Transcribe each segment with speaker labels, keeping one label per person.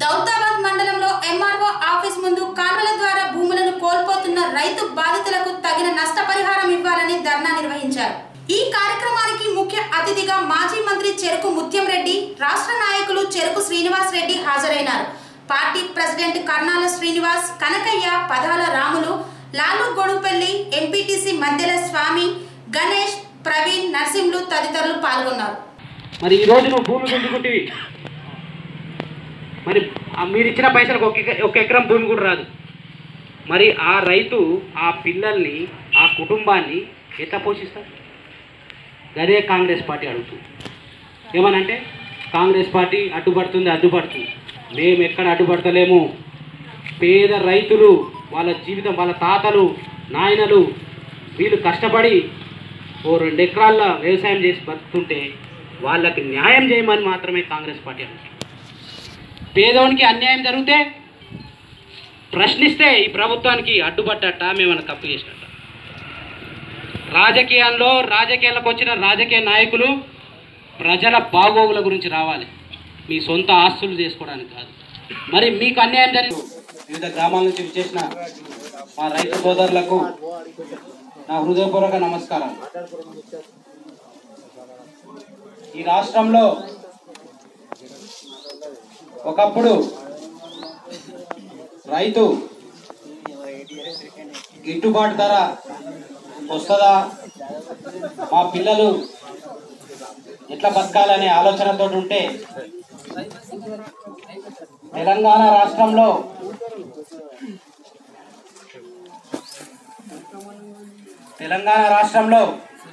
Speaker 1: దౌతాబాద్ మండలంలో MRO office ముందు కాలువల ద్వారా భూములను కోల్పోతున్న రైతు బాధితులకు తగిన నష్టపరిహారం ఇవ్వాలని ధర్నా నిర్వహించారు ఈ కార్యక్రమానికి ముఖ్య అతిథిగా మాజీ మంత్రి చెరుకు ముత్యం రెడ్డి రాష్ట్ర నాయకులు చెరుకు శ్రీనివాస్ రెడ్డి హాజరైనారు party president Karnala Srinivas Kanakaiah Padala Ramulu Lalu గొడుపల్లి MPTC మధ్యల స్వామి గణేష్ ప్రవీణ్ నర్సింహులు తదితరులు పాల్గొన్నారు
Speaker 2: మరి ఈ రోజు నువ్వు భూమి గుంజుకుంటివి మరి ఆ మీరు ఇచ్చిన పైసలకు ఒక ఎక- ఒక ఎకరం భూమి కూడా రాదు మరి ఆ రైతు ఆ పిల్లల్ని ఆ కుటుంబాన్ని ఎట్లా పోషిస్తారు అదే కాంగ్రెస్ పార్టీ అడుగుతుంది ఏమనంటే కాంగ్రెస్ పార్టీ అడ్డుపడుతుంది అడ్డుపడుతుంది మేము ఎక్కడ అడ్డుపడతలేము పేద రైతులు వాళ్ళ జీవితం వాళ్ళ తాతలు నాయనలు వీళ్ళు కష్టపడి ఓ రెండు ఎకరాల వ్యవసాయం చేసి బతుకుతుంటే వాళ్ళకి న్యాయం చేయమని మాత్రమే కాంగ్రెస్ పార్టీ అంటుంది పేదవానికి అన్యాయం జరిగితే ప్రశ్నిస్తే ఈ ప్రభుత్వానికి అడ్డుపడ్డట మేమన్నా తప్పు చేసినట్ట రాజకీయాల్లో రాజకీయాలకు వచ్చిన రాజకీయ నాయకులు ప్రజల బాగోగుల గురించి రావాలి మీ సొంత ఆస్తులు చేసుకోవడానికి కాదు మరి మీకు అన్యాయం జరిగింది వివిధ గ్రామాల నుంచి చేసిన మా రైతు సోదరులకు నా హృదయపూర్వక నమస్కారం ఈ రాష్ట్రంలో ఒకప్పుడు రైతు గిట్టుబాటు ధర వస్తుందా మా పిల్లలు ఎట్లా బతకాలనే ఆలోచనతో ఉంటే తెలంగాణ రాష్ట్రంలో తెలంగాణ రాష్ట్రంలో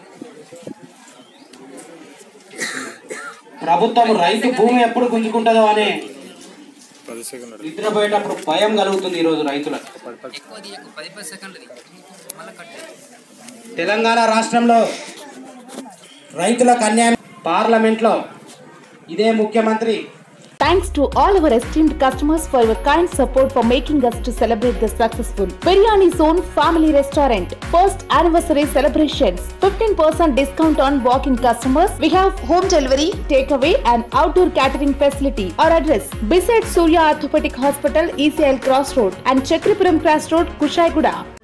Speaker 2: ప్రభుత్వం రైతు భూమి ఎప్పుడు గుంజుకుంటుందో అనే నిద్రపోయేటప్పుడు భయం కలుగుతుంది ఈరోజు రైతులకు
Speaker 3: ఎక్కువ తీయకు పది పది సెకండ్లది మళ్ళీ కట్
Speaker 2: తెలంగాణ రాష్ట్రంలో రైతులకు అన్యాయం పార్లమెంట్లో ఇదే ముఖ్యమంత్రి
Speaker 4: Thanks to all our esteemed customers for your kind support for making us to celebrate the successful Biryani Zone Family Restaurant first anniversary celebrations. 15% discount on walk-in customers. We have home delivery, takeaway and outdoor catering facility. Our address beside Surya Orthopedic Hospital, ECL Cross Road and Chakripuram Cross Road, Kushaiguda.